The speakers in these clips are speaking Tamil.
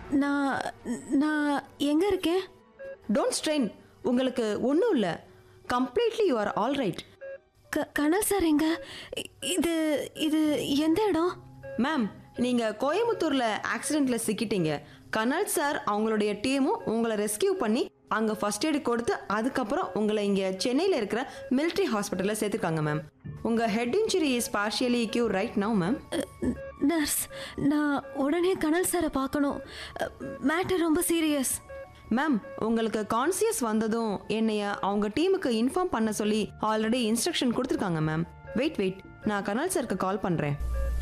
நான் நான் எங்க இருக்கேன் டோன்ட் ஸ்ட்ரெயின் உங்களுக்கு ஒன்றும் இல்லை completely you are all right க கனல் சார் எங்க இ- இது இது எந்த இடம் மேம் நீங்கள் கோயம்புத்தூரில் ஆக்சிடெண்ட்டில் சிக்கிட்டீங்க கனல் சார் அவங்களுடைய டீமும் உங்களை ரெஸ்கியூ பண்ணி அங்கே ஃபர்ஸ்ட் எய்டு கொடுத்து அதுக்கப்புறம் உங்களை இங்கே சென்னையில் இருக்கிற மிலிட்ரி ஹாஸ்பிட்டலில் சேர்த்துருக்காங்க மேம் உங்கள் head injury is partially cured now ma'am nurse நான் உடனே கனல் சாரை பார்க்கணும் மேட்டர் ரொம்ப சீரியஸ் மேம் உங்களுக்கு கான்சியஸ் வந்ததும் என்னைய அவங்க டீமுக்கு இன்ஃபார்ம் பண்ண சொல்லி ஆல்ரெடி இன்ஸ்ட்ரக்ஷன் கொடுத்துருக்காங்க மேம் வெயிட் வெயிட் நான் கனல் சாருக்கு கால் பண்ணுறேன்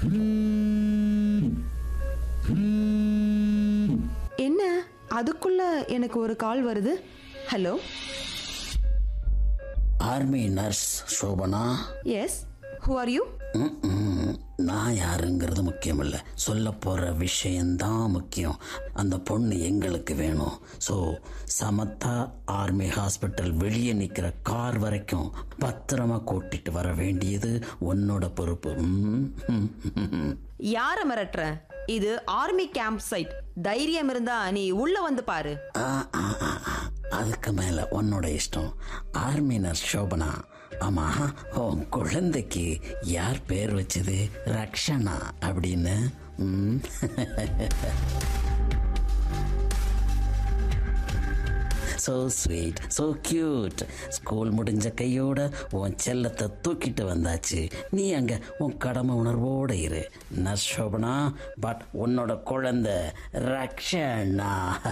என்ன அதுக்குள்ள எனக்கு ஒரு கால் வருது hello army nurse Shobana yes who are you ம்ம். நான் யாருங்கிறது முக்கியம் இல்லை சொல்ல போகிற விஷயம்தான் முக்கியம் அந்த பொண்ணு எங்களுக்கு வேணும் ஸோ சமத்தா ஆர்மி ஹாஸ்பிட்டல் வெளியே நிற்கிற கார் வரைக்கும் பத்திரமா கூட்டிட்டு வர வேண்டியது உன்னோட பொறுப்பு ம், ம், ம். யார மிரட்டுற இது ஆர்மி கேம்ப் சைட் தைரியம் இருந்தா நீ உள்ள வந்து பாரு ஆ, ஆ, ஆ, ஆ. அதுக்கு மேல உன்னோட இஷ்டம் ஆர்மி நர்ஸ் சோபனா ஆமா உன் குழந்தைக்கு யார் பேர் வச்சது ரக்ஷனா அப்படின்னு ம். so sweet so cute school முடிஞ்ச கையோட உன் செல்லத்தை தூக்கிட்டு வந்தாச்சு நீ அங்க உன் கடமை உணர்வோட இரு நர்ஸ் சோபனா பட் உன்னோட குழந்தை ரக்ஷனா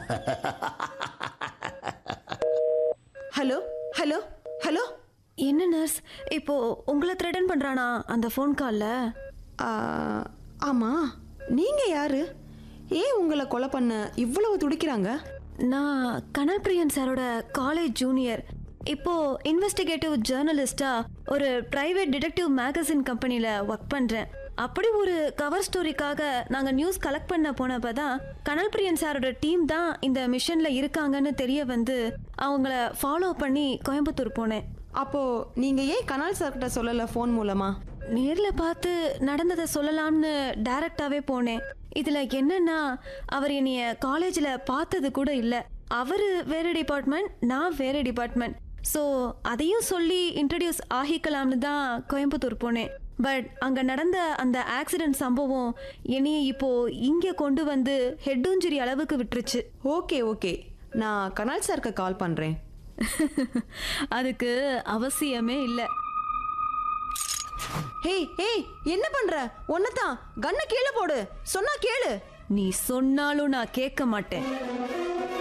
ஹலோ ஹலோ ஹலோ என்ன நர்ஸ் இப்போ உங்களை த்ரெட்டன் பண்றானா அந்த ஃபோன் கால்ல ஆமா நீங்க யாரு ஏன் உங்களை கொலை பண்ண இவ்வளவு துடிக்கிறாங்க நான் கனல் பிரியன் சாரோட காலேஜ் ஜூனியர் இப்போ இன்வெஸ்டிகேட்டிவ் ஜேர்னலிஸ்டா ஒரு பிரைவேட் டிடெக்டிவ் மேகசின் கம்பெனில ஒர்க் பண்றேன் அப்படி ஒரு கவர் ஸ்டோரிக்காக நாங்க நியூஸ் கலெக்ட் பண்ண போனப்ப தான் கனல் பிரியன் சாரோட டீம் தான் இந்த மிஷன்ல இருக்காங்கன்னு தெரிய வந்து அவங்கள ஃபாலோ பண்ணி கோயம்புத்தூர் போனேன் அப்போ நீங்க ஏன் கனால் சார்கிட்ட சொல்லல ஃபோன் மூலமா நேர்ல பார்த்து நடந்ததை சொல்லலாம்னு டைரக்டாவே போனேன் இதுல என்னன்னா அவர் என்னைய காலேஜ்ல பார்த்தது கூட இல்ல அவரு வேற டிபார்ட்மெண்ட் நான் வேற டிபார்ட்மெண்ட் ஸோ அதையும் சொல்லி இன்ட்ரடியூஸ் ஆகிக்கலாம்னு தான் கோயம்புத்தூர் போனேன் பட் அங்க நடந்த அந்த ஆக்சிடென்ட் சம்பவம் என்னைய இப்போ இங்க கொண்டு வந்து ஹெட் இன்ஜுரி அளவுக்கு விட்டுருச்சு ஓகே ஓகே நான் கனால் சாருக்கு கால் பண்றேன் அதுக்கு அவசியமே இல்லை ஹே ஹே என்ன பண்ற ஒன்னதான் கண்ணை கீழே போடு சொன்னா கேளு நீ சொன்னாலும் நான் கேட்க மாட்டேன்